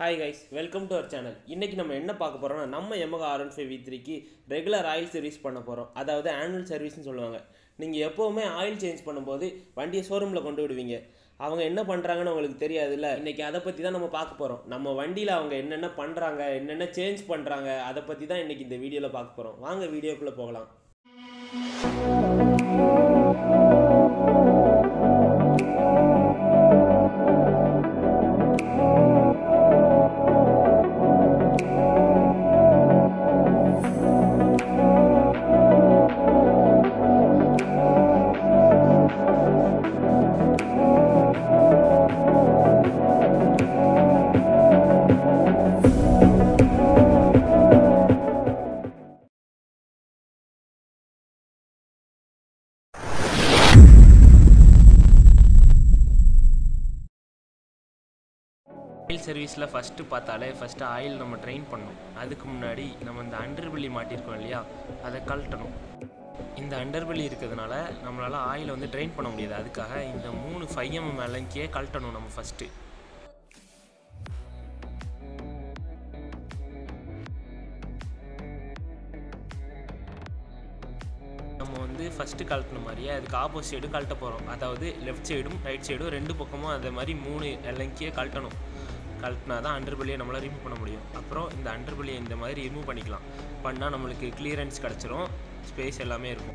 hi guys welcome to our channel இன்றைக்கி நம்ம என்ன பார்க்க போகிறோம்னா நம்ம Yamaha R one five V த்ரீக்கு ரெகுலர் ஆயில் சர்வீஸ் பண்ண போகிறோம் அதாவது ஆனுவல் சர்வீஸ்னு சொல்லுவாங்க நீங்கள் எப்போவுமே ஆயில் சேஞ்ச் பண்ணும்போது வண்டியை ஷோரூமில் கொண்டு விடுவீங்க அவங்க என்ன பண்ணுறாங்கன்னு உங்களுக்கு தெரியாதுல்ல இன்றைக்கி அதை பற்றி தான் நம்ம பார்க்க போகிறோம் நம்ம வண்டியில் அவங்க என்னென்ன பண்ணுறாங்க என்னென்ன சேஞ்ச் பண்ணுறாங்க அதை பற்றி தான் இன்றைக்கி இந்த வீடியோவில் பார்க்க போகிறோம் வாங்க வீடியோக்குள்ளே போகலாம் ஆயில் சர்வீஸில் ஃபஸ்ட்டு பார்த்தாலே ஃபஸ்ட்டு ஆயில் நம்ம ட்ரெயின் பண்ணணும் அதுக்கு முன்னாடி நம்ம இந்த அண்டர்பெல்லி மாட்டியிருக்கோம் இல்லையா அதை கழட்டணும் இந்த அண்டர்பெல்லி இருக்கிறதுனால நம்மளால் ஆயிலை வந்து ட்ரெயின் பண்ண முடியாது அதுக்காக இந்த மூணு ஃபைவ் எம் மேலங்கியே கழட்டணும் நம்ம ஃபஸ்ட்டு நம்ம வந்து ஃபஸ்ட்டு கழட்டின மாதிரியே அதுக்கு ஆப்போசிட் சைடும் கழட்ட போகிறோம் அதாவது லெஃப்ட் சைடும் ரைட் சைடும் ரெண்டு பக்கமும் அதே மாதிரி மூணு எல்லங்கியே கழட்டணும் கழட்டினா தான் அண்டர்பெல்லியை நம்மளால் ரிமூவ் பண்ண முடியும் அப்புறம் இந்த அண்டர்பெல்லியை இந்த மாதிரி ரிமூவ் பண்ணிக்கலாம் பண்ணால் நம்மளுக்கு கிளியரன்ஸ் கிடச்சிரும் ஸ்பேஸ் எல்லாமே இருக்கும்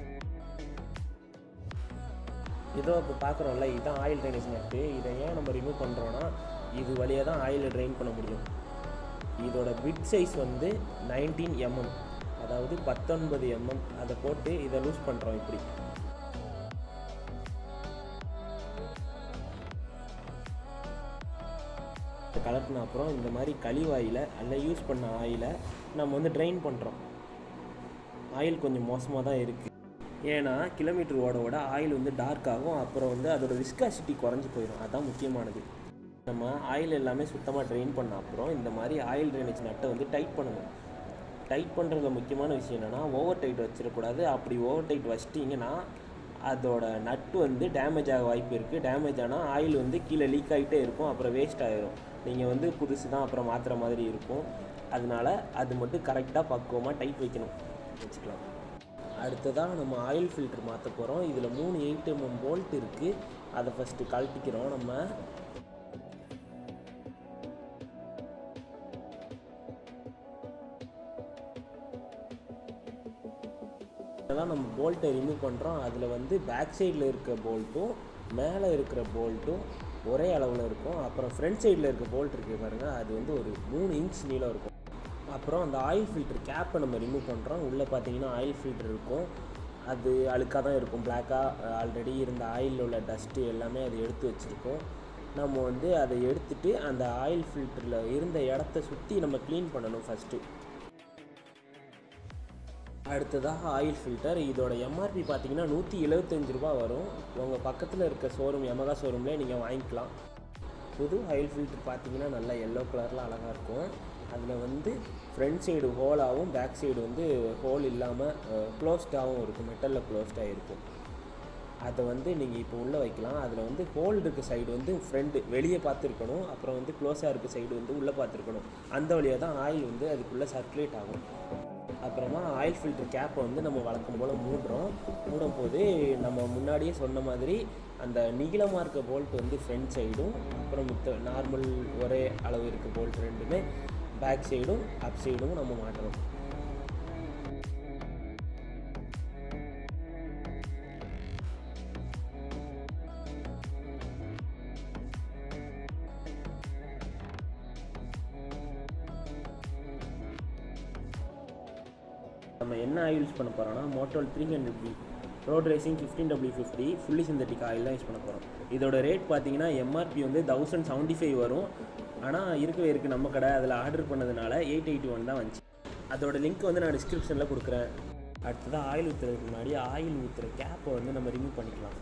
இதோ இப்போ பார்க்குறோம்ல இதுதான் ஆயில் ட்ரைனேஜ் நட்டு இதை ஏன் நம்ம ரிமூவ் பண்ணுறோன்னா இது வழியாக தான் ஆயிலை ட்ரைன் பண்ண முடியும் இதோட பிட் சைஸ் வந்து நைன்டீன் எம்எம் அதாவது பத்தொன்பது எம்எம் அதை போட்டு இதை லூஸ் பண்ணுறோம் இப்படி கலட்டின அப்புறம் இந்த மாதிரி கழிவாயில் அல்ல யூஸ் பண்ண ஆயிலை நம்ம வந்து ட்ரைன் பண்ணுறோம் ஆயில் கொஞ்சம் மோசமாக தான் இருக்குது ஏன்னா கிலோமீட்டர் ஓட ஓட ஆயில் வந்து டார்க் ஆகும் அப்புறம் வந்து அதோட விஸ்காசிட்டி குறைஞ்சி போயிடும் அதுதான் முக்கியமானது நம்ம ஆயில் எல்லாமே சுத்தமாக ட்ரெயின் பண்ண அப்புறம் இந்த மாதிரி ஆயில் ட்ரைனேஜ் நட்டை வந்து டைட் பண்ணணும் டைட் பண்ணுறதுல முக்கியமான விஷயம் என்னென்னா ஓவர் டைட் வச்சிடக்கூடாது அப்படி ஓவர் டைட் வச்சிட்டிங்கன்னா அதோட நட்டு வந்து டேமேஜ் ஆக வாய்ப்பு இருக்குது டேமேஜ் ஆனால் ஆயில் வந்து கீழே லீக் ஆகிட்டே இருக்கும் அப்புறம் வேஸ்ட் ஆகிரும் நீங்கள் வந்து புதுசு தான் அப்புறம் மாற்றுற மாதிரி இருக்கும் அதனால அது மட்டும் கரெக்டாக பக்குவமாக டைட் வைக்கணும் வச்சுக்கலாம் அடுத்ததாக நம்ம ஆயில் ஃபில்டர் மாற்ற போகிறோம் இதில் மூணு எயிட் எம்எம் போல்ட் இருக்குது அதை ஃபஸ்ட்டு கழட்டிக்கிறோம் நம்ம இதெல்லாம் நம்ம போல்ட்டை ரிமூவ் பண்ணுறோம் அதில் வந்து பேக் சைடில் இருக்க போல்ட்டும் மேலே இருக்கிற போல்ட்டும் ஒரே அளவில் இருக்கும் அப்புறம் ஃப்ரண்ட் சைடில் இருக்க போல்ட் இருக்குது பாருங்கள் அது வந்து ஒரு மூணு இன்ச் நீளம் இருக்கும் அப்புறம் அந்த ஆயில் ஃபில்டர் கேப்பை நம்ம ரிமூவ் பண்ணுறோம் உள்ளே பார்த்தீங்கன்னா ஆயில் ஃபில்டர் இருக்கும் அது அழுக்காக தான் இருக்கும் பிளாக்காக ஆல்ரெடி இருந்த ஆயிலில் உள்ள டஸ்ட்டு எல்லாமே அதை எடுத்து வச்சுருக்கோம் நம்ம வந்து அதை எடுத்துட்டு அந்த ஆயில் ஃபில்டரில் இருந்த இடத்த சுற்றி நம்ம க்ளீன் பண்ணணும் ஃபஸ்ட்டு அடுத்ததாக ஆயில் ஃபில்டர் இதோட எம்ஆர்பி பார்த்தீங்கன்னா நூற்றி எழுபத்தஞ்சு ரூபா வரும் உங்கள் பக்கத்தில் இருக்க ஷோரூம் எமகா ஷோரூம்லேயே நீங்கள் வாங்கிக்கலாம் புது ஆயில் ஃபில்டர் பார்த்தீங்கன்னா நல்லா எல்லோ கலரில் அழகாக இருக்கும் அதில் வந்து ஃப்ரண்ட் சைடு ஹோலாகவும் பேக் சைடு வந்து ஹோல் இல்லாமல் க்ளோஸ்டாகவும் இருக்கும் மெட்டலில் க்ளோஸ்டாக இருக்கும் அதை வந்து நீங்கள் இப்போ உள்ளே வைக்கலாம் அதில் வந்து ஹோல் இருக்க சைடு வந்து ஃப்ரண்ட் வெளியே பார்த்துருக்கணும் அப்புறம் வந்து க்ளோஸாக இருக்க சைடு வந்து உள்ளே பார்த்துருக்கணும் அந்த வழியாக தான் ஆயில் வந்து அதுக்குள்ளே சர்க்குலேட் ஆகும் அப்புறமா ஆயில் ஃபில்டர் கேப்பை வந்து நம்ம வழக்கம் போல் மூடுறோம் மூடும் போது நம்ம முன்னாடியே சொன்ன மாதிரி அந்த நீளமாக இருக்க போல்ட் வந்து ஃப்ரண்ட் சைடும் அப்புறம் மித்த நார்மல் ஒரே அளவு இருக்க போல்ட் ரெண்டுமே பேக் சைடும் அப் சைடும் நம்ம மாட்டுறோம் நம்ம என்ன ஆயில் யூஸ் பண்ண போகிறோம்னா Motul three hundred B road racing fifteen W fifty fully synthetic oil தான் யூஸ் பண்ண போகிறோம் இதோட ரேட் பார்த்தீங்கன்னா எம்ஆர்பி வந்து தௌசண்ட் செவன்ட்டி ஃபைவ் வரும் ஆனால் இருக்கவே இருக்குது நம்ம கடை அதில் ஆர்டர் பண்ணதுனால எயிட் எயிட்டி ஒன் தான் வந்துச்சு அதோட லிங்க் வந்து நான் டிஸ்கிரிப்ஷனில் கொடுக்குறேன் அடுத்ததாக ஆயில் ஊற்றுறதுக்கு முன்னாடி ஆயில் ஊற்றுற கேப்பை வந்து நம்ம ரிமூவ் பண்ணிக்கலாம்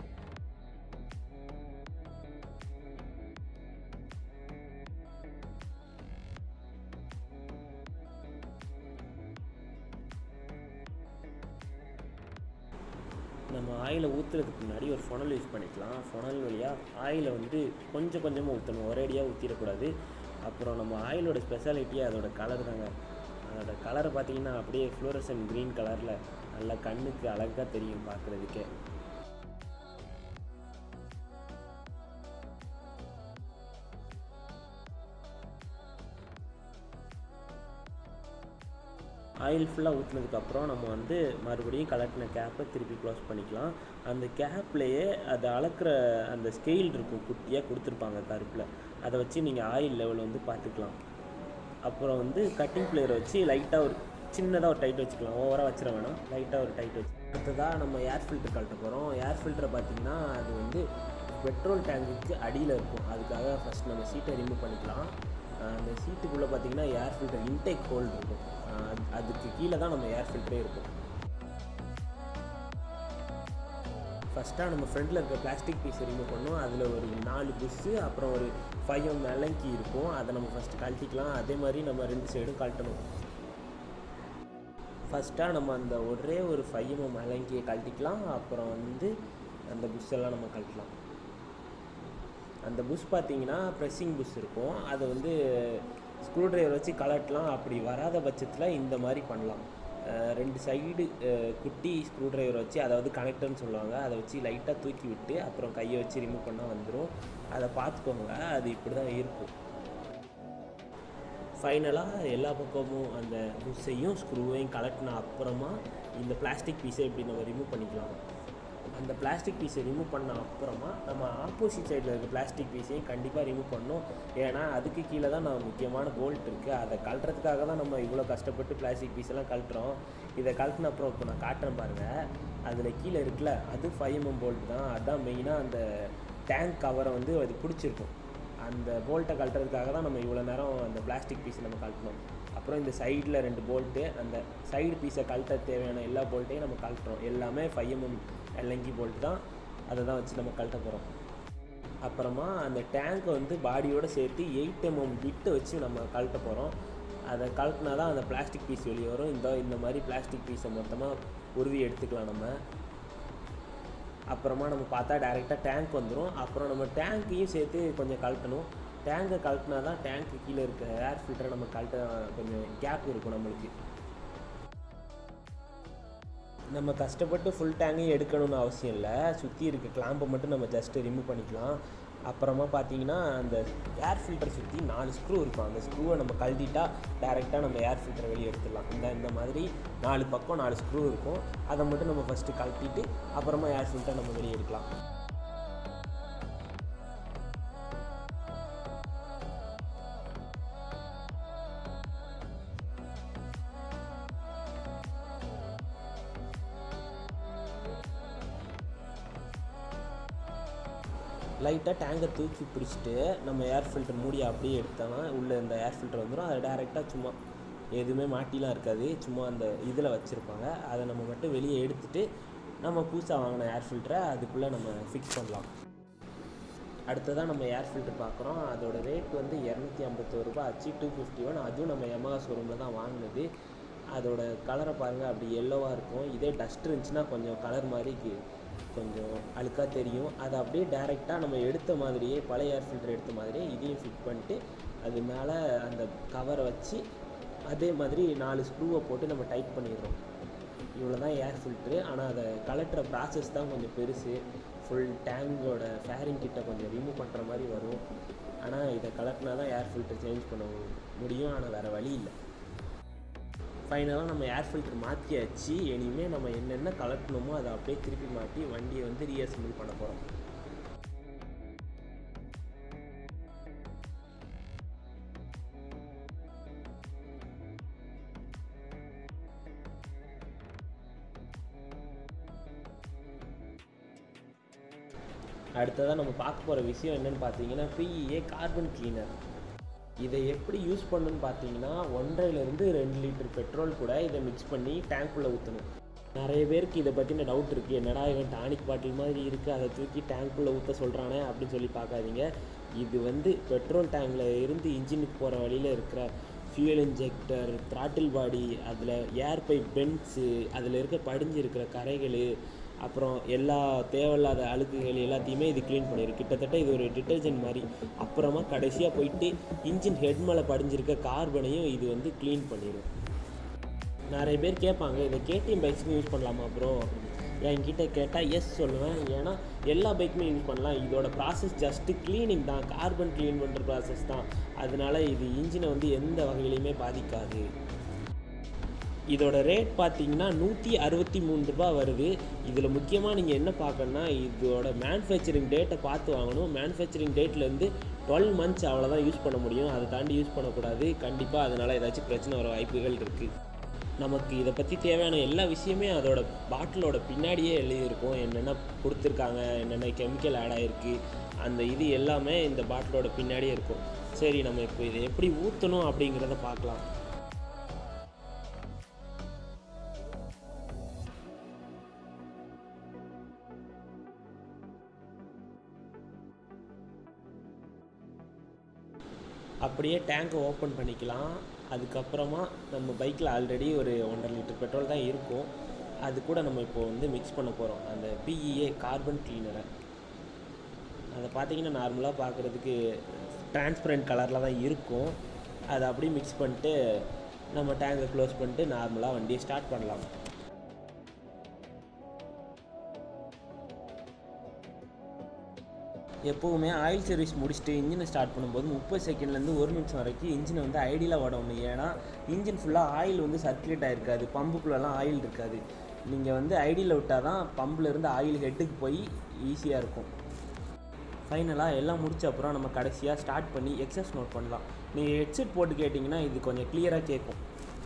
நம்ம ஆயிலை ஊற்றுறதுக்கு முன்னாடி ஒரு ஃபொனல் யூஸ் பண்ணிக்கலாம் ஃபொனல் வழியாக ஆயிலை வந்து கொஞ்சம் கொஞ்சமாக ஊற்றணும் ஒரேடியாக ஊற்றிடக்கூடாது அப்புறம் நம்ம ஆயிலோட ஸ்பெஷாலிட்டியே அதோட கலர் தாங்க அதோட கலரை பார்த்தீங்கன்னா அப்படியே ஃப்ளோரசன் க்ரீன் கலரில் நல்லா கண்ணுக்கு அழகாக தெரியும் பார்க்குறதுக்கே ஆயில் ஃபுல்லாக ஊற்றுனதுக்கப்புறம் நம்ம வந்து மறுபடியும் கலட்டின கேப்பை திருப்பி க்ளோஸ் பண்ணிக்கலாம் அந்த கேப்லேயே அதை அளக்குற அந்த ஸ்கெயில் இருக்கும் குட்டியாக கொடுத்துருப்பாங்க கருப்பில் அதை வச்சு நீங்கள் ஆயில் லெவல் வந்து பார்த்துக்கலாம் அப்புறம் வந்து கட்டிங் பிளேயரை வச்சு லைட்டாக ஒரு சின்னதாக ஒரு டைட் வச்சுக்கலாம் ஓவராக வச்சிட வேணாம் லைட்டாக ஒரு டைட் வச்சு அடுத்ததாக நம்ம ஏர் ஃபில்டர் கழட்ட போகிறோம் ஏர் ஃபில்டரை பார்த்திங்கன்னா அது வந்து பெட்ரோல் டேங்குக்கு அடியில் இருக்கும் அதுக்காக ஃபஸ்ட் நம்ம சீட்டை ரிமூவ் பண்ணிக்கலாம் அஹ் அந்த சீட்டுக்குள்ளே பார்த்தீங்கன்னா ஏர் ஃபில்டர் இன்டேக் ஹோல்டு இருக்கும் அஹ் அது- அதுக்கு கீழே தான் நம்ம ஏர் ஃபில்டரே இருக்கும் ஃபஸ்ட்டாக நம்ம ஃப்ரண்ட்டில் இருக்க பிளாஸ்டிக் பீஸ் ரிமூவ் பண்ணோம் அதில் ஒரு நாலு புஷ்ஷு அப்புறம் ஒரு ஃபைவ் எம் மெலங்கி இருக்கும் அதை நம்ம ஃபஸ்ட்டு கழட்டிக்கலாம் அதே மாதிரி நம்ம ரெண்டு சைடும் கழட்டணும் ஃபஸ்ட்டாக நம்ம அந்த ஒரே ஒரு ஃபைவ் எம் மெலங்கியை கழட்டிக்கலாம் அப்புறம் வந்து அந்த புஷ் எல்லாம் நம்ம கழட்டலாம் அந்த புஷ் பார்த்தீங்கன்னா ப்ரெஸ்ஸிங் புஷ் இருக்கும் அதை வந்து ஸ்க்ரூ டிரைவர் வச்சு கலட்டலாம் அப்படி வராத பட்சத்தில் இந்த மாதிரி பண்ணலாம் அஹ் ரெண்டு சைடு குட்டி ஸ்க்ரூ டிரைவர் வச்சு அதாவது கனெக்டர்னு சொல்லுவாங்க அதை வச்சு லைட்டாக தூக்கி விட்டு அப்புறம் கையை வச்சு ரிமூவ் பண்ணால் வந்துடும் அதை பார்த்துக்கோங்க அது இப்படி தான் இருக்கும் ஃபைனலாக எல்லா பக்கமும் அந்த புஷ்ஷையும் ஸ்க்ரூவையும் கலட்டின அப்புறமா இந்த பிளாஸ்டிக் பீஸை இப்படி நம்ம ரிமூவ் பண்ணிக்கலாம் அந்த பிளாஸ்டிக் பீஸை ரிமூவ் பண்ண அப்புறமா நம்ம ஆப்போசிட் சைடில் இருக்க பிளாஸ்டிக் பீஸையும் கண்டிப்பாக ரிமூவ் பண்ணணும் ஏன்னா அதுக்கு கீழே தான் நம்ம முக்கியமான போல்ட் இருக்குது அதை கழட்டுறதுக்காக தான் நம்ம இவ்வளோ கஷ்டப்பட்டு பிளாஸ்டிக் பீஸ் எல்லாம் கழட்டுறோம் இதை கழட்டின அப்புறம் இப்போ நான் காட்டுறேன் பாருங்கள் அதில் கீழே இருக்குல்ல அது ஃபைவ் எம்எம் போல்ட் தான் அதான் மெயினாக அந்த டேங்க் கவரை வந்து அது பிடிச்சிருக்கும் அந்த போல்ட்டை கழட்டுறதுக்காக தான் நம்ம இவ்வளோ நேரம் அந்த பிளாஸ்டிக் பீஸை நம்ம கழட்டணும் அப்புறம் இந்த சைடில் ரெண்டு போல்ட்டு அந்த சைடு பீஸை கழட்ட தேவையான எல்லா போல்ட்டையும் நம்ம கழட்டுறோம் எல்லாமே ஃபைவ் எம்எம் எல்எங்கி போல்ட் தான் அதை தான் வச்சு நம்ம கழட்ட போகிறோம் அப்புறமா அந்த டேங்கை வந்து பாடியோடு சேர்த்து எயிட் எம்எம் பிட்டை வச்சு நம்ம கழட்ட போகிறோம் அதை கழட்டினா தான் அந்த பிளாஸ்டிக் பீஸ் வெளியே வரும் இந்த இந்த மாதிரி பிளாஸ்டிக் பீஸை மொத்தமாக உருவி எடுத்துக்கலாம் நம்ம அப்புறமா நம்ம பார்த்தா டேரெக்டாக டேங்க் வந்துடும் அப்புறம் நம்ம டேங்க்கையும் சேர்த்து கொஞ்சம் கழட்டணும் டேங்கை கழட்டினா தான் டேங்க்கு கீழே இருக்க ஏர் ஃபில்டரை நம்ம கழட்ட கொஞ்சம் கேப் இருக்கும் நம்மளுக்கு நம்ம கஷ்டப்பட்டு ஃபுல் டேங்கையும் எடுக்கணும்னு அவசியம் இல்லை சுற்றி இருக்க கிளாம்பை மட்டும் நம்ம ஜஸ்ட்டு ரிமூவ் பண்ணிக்கலாம் அப்புறமா பார்த்தீங்கன்னா அந்த ஏர் ஃபில்டர் சுற்றி நாலு ஸ்க்ரூ இருக்கும் அந்த ஸ்க்ரூவை நம்ம கழட்டிட்டா டேரெக்டாக நம்ம ஏர் ஃபில்டரை வெளியே எடுத்துடலாம் இந்த இந்த மாதிரி நாலு பக்கம் நாலு ஸ்க்ரூ இருக்கும் அதை மட்டும் நம்ம ஃபஸ்ட்டு கழட்டிட்டு அப்புறமா ஏர் ஃபில்டர் நம்ம வெளியே எடுக்கலாம் லைட்டாக டேங்கை தூக்கி பிடிச்சிட்டு நம்ம ஏர் ஃபில்டர் மூடி அப்படியே எடுத்தோம்னா உள்ளே இந்த ஏர் ஃபில்டர் வந்துடும் அதை டேரெக்டாக சும்மா எதுவுமே மாட்டிலாம் இருக்காது சும்மா அந்த இதில் வச்சுருப்பாங்க அதை நம்ம மட்டும் வெளியே எடுத்துட்டு நம்ம புதுசாக வாங்கின ஏர் ஃபில்டரை அதுக்குள்ளே நம்ம ஃபிக்ஸ் பண்ணலாம் அடுத்ததாக நம்ம ஏர் ஃபில்டர் பார்க்குறோம் அதோட ரேட் வந்து இரநூத்தி ஐம்பத்தோரு ரூபாய் ஆச்சு டூ ஃபிஃப்டி ஒன் அதுவும் நம்ம எமகா ஷோரூமில் தான் வாங்கினது அதோட கலரை பாருங்கள் அப்படி எல்லோவாக இருக்கும் இதே டஸ்ட் இருந்துச்சுன்னா கொஞ்சம் கலர் மாதிரி கி- கொஞ்சம் அழுக்காக தெரியும் அதை அப்படியே டேரெக்டாக நம்ம எடுத்த மாதிரியே பழைய ஏர் ஃபில்டர் எடுத்த மாதிரியே இதையும் ஃபிட் பண்ணிட்டு அது மேலே அந்த கவரை வச்சு அதே மாதிரி நாலு ஸ்க்ரூவை போட்டு நம்ம டைட் பண்ணிடுறோம் இவ்வளோ தான் ஏர் ஃபில்ட்ரு ஆனால் அதை கலட்டுற ப்ராசஸ் தான் கொஞ்சம் பெருசு ஃபுல் டேங்கோட ஃபேரிங் கிட்ட கொஞ்சம் ரிமூவ் பண்ணுற மாதிரி வரும் ஆனால் இதை கலட்டினா தான் ஏர் ஃபில்டர் சேஞ்ச் பண்ண முடியும் ஆனால் வேறு வழி இல்லை ஃபைனலாக நம்ம ஏர் ஃபில்டர் மாற்றியாச்சு இனிமேல் நம்ம என்னென்ன கலட்டணுமோ அதை அப்படியே திருப்பி மாட்டி வண்டியை வந்து ரீஅசம்பிள் பண்ண போகிறோம் அடுத்ததாக நம்ம பார்க்க போகிற விஷயம் என்னன்னு பார்த்தீங்கன்னா பிஇஏ கார்பன் கிளீனர் இதை எப்படி யூஸ் பண்ணணும்னு பார்த்தீங்கன்னா ஒன்றரைலேருந்து ரெண்டு லிட்டர் பெட்ரோல் கூட இதை மிக்ஸ் பண்ணி டேங்க்குள்ளே ஊற்றணும் நிறைய பேருக்கு இதை பற்றின டவுட் இருக்குது என்னடா இவன் டானிக் பாட்டில் மாதிரி இருக்குது அதை தூக்கி டேங்க்குள்ளே ஊற்ற சொல்கிறானே அப்படின்னு சொல்லி பார்க்காதீங்க இது வந்து பெட்ரோல் டேங்கில் இருந்து இன்ஜினுக்கு போகிற வழியில் இருக்கிற ஃபியூயல் இன்ஜெக்டர் த்ராட்டில் பாடி அதில் ஏர் பைப் பென்ஸு அதில் இருக்க படிஞ்சு இருக்கிற கரைகள் அப்புறம் எல்லா தேவையில்லாத அழுக்குகள் எல்லாத்தையுமே இது க்ளீன் பண்ணிடும் கிட்டத்தட்ட இது ஒரு டிட்டர்ஜென்ட் மாதிரி அப்புறமா கடைசியாக போயிட்டு இன்ஜின் ஹெட் மேலே படிஞ்சிருக்க கார்பனையும் இது வந்து க்ளீன் பண்ணிடும் நிறைய பேர் கேட்பாங்க இதை கேடிஎம் பைக்ஸ்க்கும் யூஸ் பண்ணலாமா அப்புறம் என்கிட்ட கேட்டால் எஸ் சொல்லுவேன் ஏன்னா எல்லா பைக்குமே யூஸ் பண்ணலாம் இதோட ப்ராசஸ் ஜஸ்ட்டு க்ளீனிங் தான் கார்பன் க்ளீன் பண்ணுற ப்ராசஸ் தான் அதனால இது இன்ஜினை வந்து எந்த வகையிலையுமே பாதிக்காது இதோட ரேட் பார்த்தீங்கன்னா நூற்றி அறுபத்தி மூணு ரூபா வருது இதில் முக்கியமாக நீங்கள் என்ன பார்க்கணுன்னா இதோட மேனுஃபேக்சரிங் டேட்டை பார்த்து வாங்கணும் மேனுஃபேக்சரிங் டேட்லேருந்து டுவெல் மந்த்ஸ் அவ்வளோதான் யூஸ் பண்ண முடியும் அதை தாண்டி யூஸ் பண்ணக்கூடாது கண்டிப்பாக அதனால் ஏதாச்சும் பிரச்சனை வர வாய்ப்புகள் இருக்குது நமக்கு இதை பற்றி தேவையான எல்லா விஷயமே அதோட பாட்டிலோட பின்னாடியே எழுதியிருக்கும் என்னென்ன கொடுத்துருக்காங்க என்னென்ன கெமிக்கல் ஆட் ஆகிருக்கு அந்த இது எல்லாமே இந்த பாட்டிலோட பின்னாடியே இருக்கும் சரி நம்ம இப்போ இதை எப்படி ஊற்றணும் அப்படிங்கிறத பார்க்கலாம் அப்படியே டேங்கை ஓப்பன் பண்ணிக்கலாம் அதுக்கப்புறமா நம்ம பைக்கில் ஆல்ரெடி ஒரு ஒன்றரை லிட்டர் பெட்ரோல் தான் இருக்கும் அது கூட நம்ம இப்போ வந்து மிக்ஸ் பண்ண போகிறோம் அந்த பிஇஏ கார்பன் கிளீனரை அதை பார்த்தீங்கன்னா நார்மலாக பார்க்குறதுக்கு டிரான்ஸ்பரண்ட் கலரில் தான் இருக்கும் அதை அப்படியே மிக்ஸ் பண்ணிட்டு நம்ம டேங்கை க்ளோஸ் பண்ணிட்டு நார்மலாக வண்டியை ஸ்டார்ட் பண்ணலாம் எப்போவுமே ஆயில் சர்வீஸ் முடிச்சுட்டு இன்ஜினை ஸ்டார்ட் பண்ணும்போது முப்பது செகண்ட்லேருந்து ஒரு நிமிஷம் வரைக்கும் இன்ஜினை வந்து ஐடியில் ஓடணும் ஏன்னா இன்ஜின் ஃபுல்லாக ஆயில் வந்து சர்க்குலேட் ஆகிருக்காது பம்புக்குள்ளெல்லாம் ஆயில் இருக்காது நீங்கள் வந்து ஐடியில் விட்டால் தான் பம்பில் இருந்து ஆயில் ஹெட்டுக்கு போய் ஈஸியாக இருக்கும் ஃபைனலாக எல்லாம் முடிச்ச அப்புறம் நம்ம கடைசியாக ஸ்டார்ட் பண்ணி எக்ஸஸ் நோட் பண்ணலாம் நீங்கள் ஹெட்செட் போட்டு கேட்டிங்கன்னா இது கொஞ்சம் கிளியராக கேட்கும்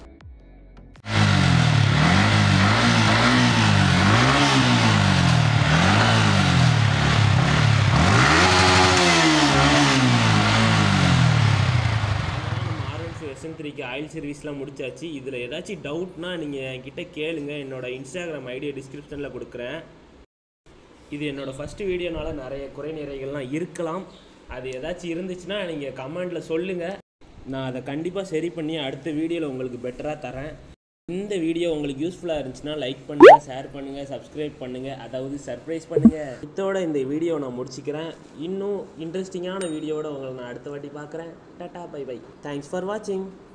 நம்ம ஆர்என்ஸ் எஸ்என் த்ரீக்கு ஆயில் சர்வீஸ்லாம் முடிச்சாச்சு இதில் ஏதாச்சும் டவுட்னா நீங்கள் என்கிட்ட கேளுங்க என்னோட இன்ஸ்டாகிராம் ஐடியை டிஸ்கிரிப்ஷனில் கொடுக்குறேன் இது என்னோடய ஃபஸ்ட்டு வீடியோனால நிறைய குறை நிறைகள்லாம் இருக்கலாம் அது ஏதாச்சும் இருந்துச்சுன்னா நீங்கள் கமெண்டில் சொல்லுங்கள் நான் அதை கண்டிப்பாக சரி பண்ணி அடுத்த வீடியோவில் உங்களுக்கு பெட்டராக தரேன் இந்த வீடியோ உங்களுக்கு யூஸ்ஃபுல்லாக இருந்துச்சுன்னா லைக் பண்ணுங்கள் ஷேர் பண்ணுங்கள் சப்ஸ்கிரைப் பண்ணுங்கள் அதாவது சர்ப்ரைஸ் பண்ணுங்கள் இதோட இந்த வீடியோ நான் முடிச்சுக்கிறேன் இன்னும் இன்ட்ரெஸ்டிங்கான வீடியோவோட உங்களை நான் அடுத்த வாட்டி பார்க்குறேன் tata bye bye thanks for வாட்சிங்